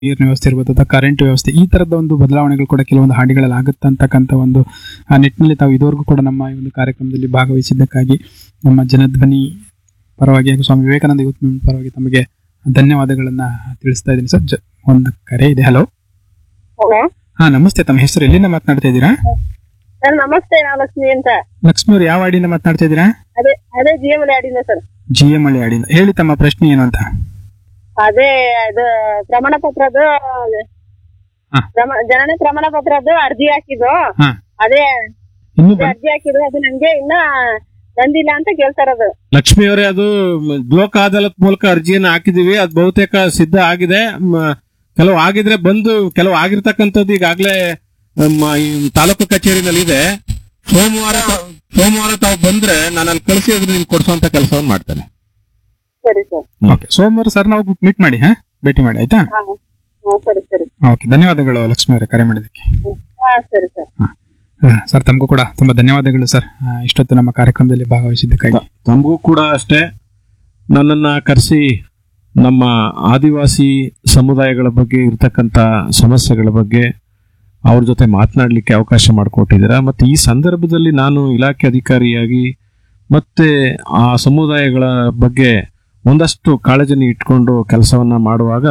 ನೀರಿನ ವ್ಯವಸ್ಥೆ ಇರ್ಬೋದು ಅಥವಾ ಕರೆಂಟ್ ವ್ಯವಸ್ಥೆ ಈ ತರದ ಒಂದು ಬದಲಾವಣೆಗಳು ಕೂಡ ಕೆಲವೊಂದು ಹಾಡಿಗಳಲ್ಲಿ ಆಗುತ್ತೆ ಅಂತಕ್ಕಂಥ ಒಂದು ಆ ನಿಟ್ಟಿನಲ್ಲಿ ತಾವು ಇದುವರೆಗೂ ಕೂಡ ನಮ್ಮ ಈ ಒಂದು ಕಾರ್ಯಕ್ರಮದಲ್ಲಿ ಭಾಗವಹಿಸಿದ್ದಕ್ಕಾಗಿ ನಮ್ಮ ಜನಧ್ವನಿ ಪರವಾಗಿ ಹಾಗೂ ಸ್ವಾಮಿ ವಿವೇಕಾನಂದ ಯೂತ್ ಮೂವ್ಮೆಂಟ್ ಪರವಾಗಿ ತಮಗೆ ಧನ್ಯವಾದಗಳನ್ನ ತಿಳಿಸ್ತಾ ಇದ್ದೀನಿ ಸರ್ ಜ- ಒಂದು ಕರೆ ಇದೆ ಹಲೋ ಹಲೋ ಹಾ ನಮಸ್ತೆ ತಮ್ಮ ಹೆಸರು ಎಲ್ಲಿಂದ ಮಾತನಾಡ್ತಾ ಇದ್ದೀರಾ ಸರ್ ನಮಸ್ತೆ ನಾನು ಲಕ್ಷ್ಮಿ ಅಂತ ಲಕ್ಷ್ಮಿ ಅವ್ರು ಯಾವ ಹಾಡಿಂದ ಮಾತನಾಡ್ತಾ ಇದ್ದೀರಾ ಅದೇ ಅದೇ ಜಿ ಎಂ ಆಡಿನ ಸರ್ ಜಿ ಎಂ ಹಳ್ಳಿ ಹಾಡಿಂದ ಹೇಳಿ ತಮ್ಮ ಪ್ರಶ್ನೆ ಏನು ಅಂತ ಅದೇ ಇದು ಪ್ರಮಾಣ ಪತ್ರದ ಹಾ. ಪ್ರಮ- ಜನನ ಪ್ರಮಾಣ ಪತ್ರದ ಅರ್ಜಿ ಹಾಕಿದ್ದು ಹಾ ಅದೇ ಇನ್ನು ಅದೇ ಅರ್ಜಿ ಹಾಕಿದ್ದು ಅದು ನಂಗೆ ಇನ್ನ ಬಂದಿಲ್ಲ ಅಂತ ಕೇಳ್ತಾರದು ಲಕ್ಷ್ಮಿ ಅವರೇ ಅದು ಮ್, ಲೋಕ ಅದಾಲತ್ ಮೂಲಕ ಅರ್ಜಿಯನ್ನು ಹಾಕಿದೀವಿ ಅದು ಬಹುತೇಕ ಸಿದ್ಧ ಆಗಿದೆ ಮ್, ಕೆಲವು ಆಗಿದ್ರೆ ಬಂದು ಕೆಲವು ಆಗಿರ್ತಕ್ಕಂಥದ್ದು ಈಗಾಗಲೇ ಮ್, ಈ ತಾಲೂಕು ಕಚೇರಿನಲ್ಲಿ ಇದೆ ಸೋಮವಾರ ತಾವ್- ಸೋಮವಾರ ತಾವು ಬಂದ್ರೆ ನಾನು ಅಲ್ಲಿ ಕಳಿಸಿ ಅದ್ರ ನಿಮ್ಗೆ ಕೊಡಿಸುವಂತ ಕೆಲಸವನ್ನು ಮಾಡ್ತೇನೆ ಸರಿ ಸರ್ ಓಕೆ ಸೋಮವಾರ ಸರ್ ನಾವು ಮೀಟ್ ಮಾಡಿ ಹಾ ಭೇಟಿ ಮಾಡಿ ಆಯ್ತಾ ಹಾ ಹಾ ಸರಿ ಸರಿ ಓಕೆ ಧನ್ಯವಾದಗಳು ಲಕ್ಷ್ಮಿ ಅವರೇ ಕರೆ ಮಾಡಿದ್ದಕ್ಕೆ ಹಾ ಸರಿ ಸರ್ ಹಾ, ಸರ್ ತಮಗೂ ಕೂಡ ತುಂಬಾ ಧನ್ಯವಾದಗಳು ಸರ್ ಆ, ಇಷ್ಟೊತ್ತು ನಮ್ಮ ಕಾರ್ಯಕ್ರಮದಲ್ಲಿ ಭಾಗವಹಿಸಿದ್ದಕ್ಕಾಗಿ ತಮಗೂ ಕೂಡ ಅಷ್ಟೇ ನನ್ನನ್ನ ಕರೆಸಿ ನಮ್ಮ ಆದಿವಾಸಿ ಸಮುದಾಯಗಳ ಬಗ್ಗೆ ಇರ್ತಕ್ಕಂಥ ಸಮಸ್ಯೆಗಳ ಬಗ್ಗೆ ಅವ್ರ ಜೊತೆ ಮಾತನಾಡಲಿಕ್ಕೆ ಅವಕಾಶ ಮಾಡಿಕೊಟ್ಟಿದ್ದೀರಾ ಮತ್ತು ಈ ಸಂದರ್ಭದಲ್ಲಿ ನಾನು ಇಲಾಖೆ ಅಧಿಕಾರಿಯಾಗಿ ಮತ್ತೆ ಆ ಸಮುದಾಯಗಳ ಬಗ್ಗೆ ಒಂದಷ್ಟು ಕಾಳಜಿನ ಇಟ್ಕೊಂಡು ಕೆಲಸವನ್ನ ಮಾಡುವಾಗ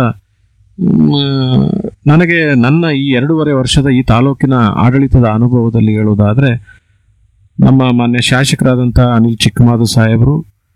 ಮ್, ನನಗೆ ನನ್ನ ಈ ಎರಡೂವರೆ ವರ್ಷದ ಈ ತಾಲೂಕಿನ ಆಡಳಿತದ ಅನುಭವದಲ್ಲಿ ಹೇಳುವುದಾದ್ರೆ ನಮ್ಮ ಮಾನ್ಯ ಶಾಸಕರಾದಂಥ ಅನಿಲ್ ಚಿಕ್ಕಮಾದು ಸಾಹೇಬರು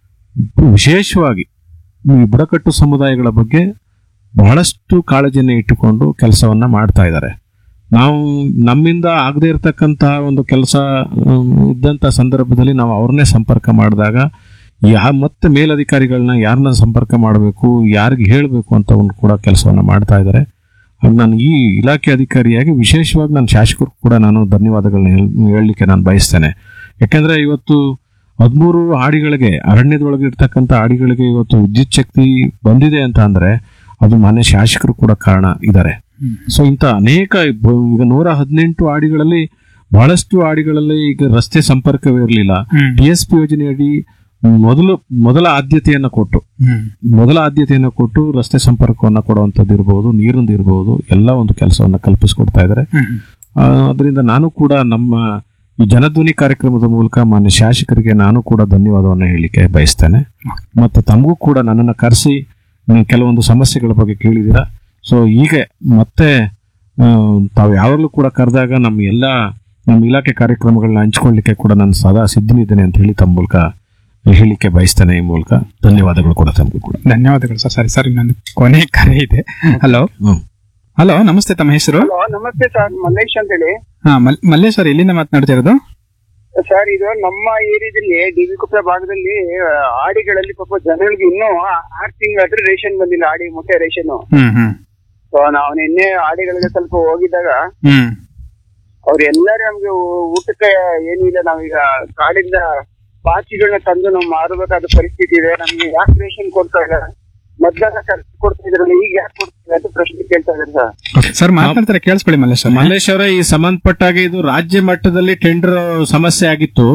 ವಿಶೇಷವಾಗಿ ಈ ಬುಡಕಟ್ಟು ಸಮುದಾಯಗಳ ಬಗ್ಗೆ ಬಹಳಷ್ಟು ಕಾಳಜಿಯನ್ನು ಇಟ್ಟುಕೊಂಡು ಕೆಲಸವನ್ನ ಮಾಡ್ತಾ ಇದ್ದಾರೆ ನಾವು ನಮ್ಮಿಂದ ಆಗದೇ ಇರತಕ್ಕಂತಹ ಒಂದು ಕೆಲಸ ಇದ್ದಂಥ ಸಂದರ್ಭದಲ್ಲಿ ನಾವು ಅವ್ರನ್ನೇ ಸಂಪರ್ಕ ಮಾಡಿದಾಗ ಯಾ ಮತ್ತೆ ಮೇಲಧಿಕಾರಿಗಳನ್ನ ಯಾರನ್ನ ಸಂಪರ್ಕ ಮಾಡಬೇಕು ಯಾರಿಗೆ ಹೇಳಬೇಕು ಅಂತ ಒಂದು ಕೂಡ ಕೆಲಸವನ್ನ ಮಾಡ್ತಾ ಇದ್ದಾರೆ ಹಾಗೆ ನಾನು ಈ ಇಲಾಖೆ ಅಧಿಕಾರಿಯಾಗಿ ವಿಶೇಷವಾಗಿ ನನ್ನ ಶಾಸಕರು ಕೂಡ ನಾನು ಧನ್ಯವಾದಗಳನ್ನ ಹೇಳ್- ಹೇಳಲಿಕ್ಕೆ ನಾನು ಬಯಸ್ತೇನೆ ಯಾಕೆಂದ್ರೆ ಇವತ್ತು ಹದಿಮೂರು ಹಾಡಿಗಳಿಗೆ ಅರಣ್ಯದೊಳಗೆ ಇರ್ತಕ್ಕಂಥ ಹಾಡಿಗಳಿಗೆ ಇವತ್ತು ವಿದ್ಯುತ್ ಶಕ್ತಿ ಬಂದಿದೆ ಅಂತ ಅಂದ್ರೆ ಅದು ಮಾನ್ಯ ಶಾಸಕರು ಕೂಡ ಕಾರಣ ಇದ್ದಾರೆ ಸೊ ಇಂಥ ಅನೇಕ ಬ- ಈಗ ನೂರ ಹದಿನೆಂಟು ಹಾಡಿಗಳಲ್ಲಿ ಬಹಳಷ್ಟು ಹಾಡಿಗಳಲ್ಲಿ ಈಗ ರಸ್ತೆ ಸಂಪರ್ಕವೇ ಇರಲಿಲ್ಲ ಹ್ಮ್. ಟಿ ಎಸ್ ಪಿ ಯೋಜನೆಯಡಿ ಮೊದಲು ಮೊದಲ ಆದ್ಯತೆಯನ್ನ ಕೊಟ್ಟು ಹ್ಮ್. ಮೊದಲ ಆದ್ಯತೆಯನ್ನು ಕೊಟ್ಟು ರಸ್ತೆ ಸಂಪರ್ಕವನ್ನ ಕೊಡುವಂಥದ್ದು ಇರಬಹುದು ನೀರಿಂದು ಇರಬಹುದು ಎಲ್ಲ ಒಂದು ಕೆಲಸವನ್ನ ಕಲ್ಪಿಸಿಕೊಡ್ತಾ ಇದ್ದಾರೆ ಹ್ಮ್. ಆ, ಅದರಿಂದ ನಾನು ಕೂಡ ನಮ್ಮ ಈ ಜನಧ್ವನಿ ಕಾರ್ಯಕ್ರಮದ ಮೂಲಕ ಮಾನ್ಯ ಶಾಸಕರಿಗೆ ನಾನು ಕೂಡ ಧನ್ಯವಾದವನ್ನು ಹೇಳಲಿಕ್ಕೆ ಬಯಸ್ತೇನೆ ಮತ್ತು ತಮಗೂ ಕೂಡ ನನ್ನನ್ನು ಕರೆಸಿ ನೀವು ಕೆಲವೊಂದು ಸಮಸ್ಯೆಗಳ ಬಗ್ಗೆ ಕೇಳಿದ್ದೀರಾ ಸೊ ಈಗ ಮತ್ತೆ ಆ, ತಾವು ಯಾವಾಗಲೂ ಕೂಡ ಕರೆದಾಗ ನಮ್ಮ ಎಲ್ಲ ನಮ್ಮ ಇಲಾಖೆ ಕಾರ್ಯಕ್ರಮಗಳನ್ನ ಹಂಚ್ಕೊಳ್ಳಿಕ್ಕೆ ಕೂಡ ನಾನು ಸದಾ ಸಿದ್ಧನಿದ್ದೇನೆ ಅಂತ ಹೇಳಿ ತಮ್ಮ ಮೂಲಕ ಹೇಳಲಿಕ್ಕೆ ಬಯಸ್ತೇನೆ ಈ ಮೂಲಕ ಧನ್ಯವಾದಗಳು ಕೂಡ ತಮಗೂ ಕೂಡ ಧನ್ಯವಾದಗಳು ಸರ್ ಸರಿ ಸರ್ ಇನ್ನೊಂದು ಕೊನೆ ಕರೆ ಇದೆ ಹಲೋ ಹ್ಮ್. ಹಲೋ ನಮಸ್ತೆ ತಮ್ಮ ಹೆಸರು ಹಲೋ ನಮಸ್ತೆ ಸರ್ ಮಲ್ಲೇಶ್ ಅಂತ ಹೇಳಿ ಹಾ ಮಲ್ ಮಲ್ಲೇಶ್ ಸರ್ ಎಲ್ಲಿಂದ ಮಾತನಾಡ್ತಿರೋದು ಸರ್ ಇದು ನಮ್ಮ ಏರಿಯಾದಲ್ಲಿ ಡಿ ಕುಪ್ಪೆ ಭಾಗದಲ್ಲಿ ಆ, ಆಡಿಗಳಲ್ಲಿ ಪಾಪ ಜನಗಳಿಗೆ ಇನ್ನೂ ಆರು ತಿಂಗಳಾದ್ರೆ ರೇಷನ್ ಬಂದಿಲ್ಲ ಆಡಿ ಮೊಟ್ಟೆ ರೇಷನ್ ಹ್ಮ್ ಹ್ಮ್ ಸೊ ನಾವು ನಿನ್ನೆ ಆಡಿಗಳಿಗೆ ಸ್ವಲ್ಪ ಹೋಗಿದ್ದಾಗ ಹ್ಮ್ ಅವ್ರೆಲ್ಲರೂ ನಮ್ಗೆ ಊ- ಊಟಕ್ಕೆ ಏನೂ ಇಲ್ಲ ನಾವೀಗ ಕಾಡಿಂದ ಪಾಚಿಗಳನ್ನ ತಂದು ನಾವು ಮಾರಬೇಕಾದ ಪರಿಸ್ಥಿತಿ ಇದೆ ನಮ್ಗೆ ಯಾಕೆ ರೇಷನ್ ಕೊಡ್ತಾ ಇಲ್ಲ ಮೊದ್ಲೆಲ್ಲ ಖರ್ಚು ಕೊಡ್ತಾ ಇದ್ರಲ್ಲ ಈಗ ಯಾಕೆ ಕೊಡ್ತಿಲ್ಲ ಅಂತ ಪ್ರಶ್ನೆ ಕೇಳ್ತಾ ಇದ್ದಾರೆ ಸರ್ ಓಕೆ ಸರ್ ಮಾತನಾಡ್ತಾರೆ ಕೇಳಿಸ್ಕೊಳ್ಳಿ ಮಲ್ಲೇಶ್ ಸರ್ ಮಲ್ಲೇಶ್ ಅವರೇ ಈ ಸಂಬಂಧಪಟ್ಟಾಗ ಇದು ರಾಜ್ಯ ಮಟ್ಟದಲ್ಲಿ ಟೆಂಡರ್ ಸಮಸ್ಯೆ ಆಗಿತ್ತು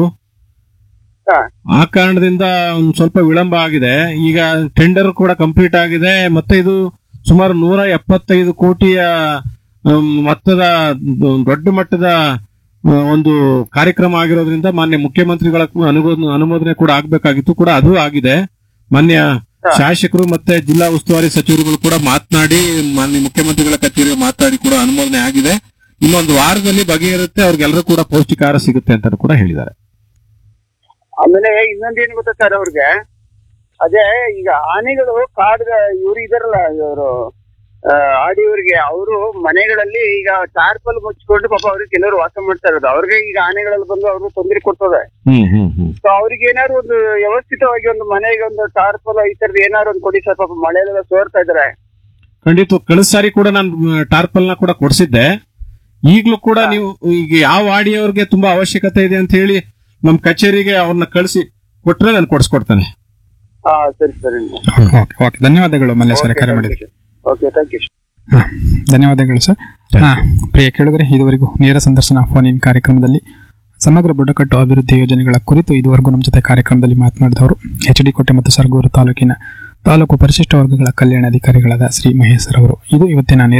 ಹಾ. ಆ ಕಾರಣದಿಂದ ಒಂದ್ ಸ್ವಲ್ಪ ವಿಳಂಬ ಆಗಿದೆ ಈಗ ಟೆಂಡರ್ ಕೂಡ ಕಂಪ್ಲೀಟ್ ಆಗಿದೆ ಮತ್ತೆ ಇದು ಸುಮಾರು ನೂರ ಎಪ್ಪತ್ತೈದು ಕೋಟಿಯ ಅಮ್, ಮೊತ್ತದ ದೊಡ್ಡ ಮಟ್ಟದ ಆ, ಒಂದು ಕಾರ್ಯಕ್ರಮ ಆಗಿರೋದ್ರಿಂದ ಮಾನ್ಯ ಮುಖ್ಯಮಂತ್ರಿಗಳ ಅನುಮೋದನೆ ಅನುಮೋದನೆ ಕೂಡ ಆಗ್ಬೇಕಾಗಿತ್ತು ಕೂಡ ಅದು ಆಗಿದೆ ಮಾನ್ಯ ಶಾಸಕರು ಮತ್ತೆ ಜಿಲ್ಲಾ ಉಸ್ತುವಾರಿ ಸಚಿವರುಗಳು ಕೂಡ ಮಾತನಾಡಿ ಮಾನ್ಯ ಮುಖ್ಯಮಂತ್ರಿಗಳ ಕಚೇರಿ ಮಾತಾಡಿ ಕೂಡ ಅನುಮೋದನೆ ಆಗಿದೆ ಇನ್ನೊಂದು ವಾರದಲ್ಲಿ ಬಗೆಹರುತ್ತೆ ಅವ್ರಿಗೆಲ್ಲರೂ ಕೂಡ ಪೌಷ್ಟಿಕಾಹಾರ ಸಿಗುತ್ತೆ ಅಂತ ಕೂಡ ಹೇಳಿದ್ದಾರೆ ಆಮೇಲೆ ಇನ್ನೊಂದೇನು ಗೊತ್ತಾ ಸರ್ ಅವ್ರಿಗೆ ಅದೇ ಈಗ ಆನೆಗಳು ಕಾಡ್ ಇವ್ರು ಇದಾರಲ್ಲ ಇವರು ಆಡಿಯವ್ರಿಗೆ ಅವರು ಮನೆಗಳಲ್ಲಿ ಈಗ ಟಾರ್ಪಲ್ ಮುಚ್ಕೊಂಡು ಪಾಪ ಅವ್ರಿಗೆ ಕೆಲವರು ವಾಸ ಮಾಡ್ತಾ ಇರೋದು ಅವ್ರಿಗೆ ಈಗ ಆನೆಗಳಲ್ಲಿ ಬಂದು ಅವ್ರಿಗೆ ತೊಂದರೆ ಕೊಡ್ತದೆ ಹ್ಮ್ ಹ್ಮ್ ಹ್ಮ್ ಸೊ ಅವ್ರಿಗೆ ಏನಾದ್ರು ಒಂದು ವ್ಯವಸ್ಥಿತವಾಗಿ ಒಂದು ಮನೆಗೆ ಒಂದು ಟಾರ್ಪಲ್ ಈ ತರದ್ ಏನಾದ್ರು ಒಂದು ಕೊಡಿ ಸರ್ ಪಾಪ ಮಳೆಯೆಲ್ಲ ಸೋರ್ತಾ ಇದಾರೆ ಖಂಡಿತ ಕಳೆದ ಸಾರಿ ಕೂಡ ನಾನು ಟಾರ್ಪಲ್ ನ ಕೂಡ ಕೊಡಿಸಿದ್ದೆ ಈಗಲೂ ಕೂಡ ನೀವು ಈಗ ಯಾವ ಆಡಿಯೋರ್ಗೆ ತುಂಬಾ ಅವಶ್ಯಕತೆ ಇದೆ ಅಂತ ಹೇಳಿ ನಮ್ ಕಚೇರಿಗೆ ಅವ್ರನ್ನ ಕಳಿಸಿ ಕೊಟ್ರೆ ನಾನು ಕೊಡಿಸ್ಕೊಡ್ತೇನೆ ಹಾ ಸರಿ ಸರಿ ಓಕೆ ಓಕೆ ಧನ್ಯವಾದಗಳು ಮಲ್ಲೇಶ್ ಸರ್ ಕರೆ ಮಾಡಿದ್ರಿ ಓಕೆ ಥ್ಯಾಂಕ್ ಯು ಹಾ, ಧನ್ಯವಾದಗಳು ಸರ್ ಹಾ ಪ್ರಿಯ ಕೇಳಿದ್ರೆ ಇದುವರೆಗೂ ನೇರ ಸಂದರ್ಶನ ಫೋನ್ ಇನ್ ಕಾರ್ಯಕ್ರಮದಲ್ಲಿ ಸಮಗ್ರ ಬುಡಕಟ್ಟು ಅಭಿವೃದ್ಧಿ ಯೋಜನೆಗಳ ಕುರಿತು ಇದುವರೆಗೂ ನಮ್ಮ ಜೊತೆ ಕಾರ್ಯಕ್ರಮದಲ್ಲಿ ಮಾತನಾಡಿದವರು ಎಚ್ ಡಿ ಕೋಟೆ ಮತ್ತು ಸರಗೂರು ತಾಲೂಕಿನ ತಾಲೂಕು ಪರಿಶಿಷ್ಟ ವರ್ಗಗಳ ಕಲ್ಯಾಣಾಧಿಕಾರಿಗಳಾದ ಶ್ರೀ ಮಹೇಶ್ ಅವರು ಇದು ಇವತ್ತಿನ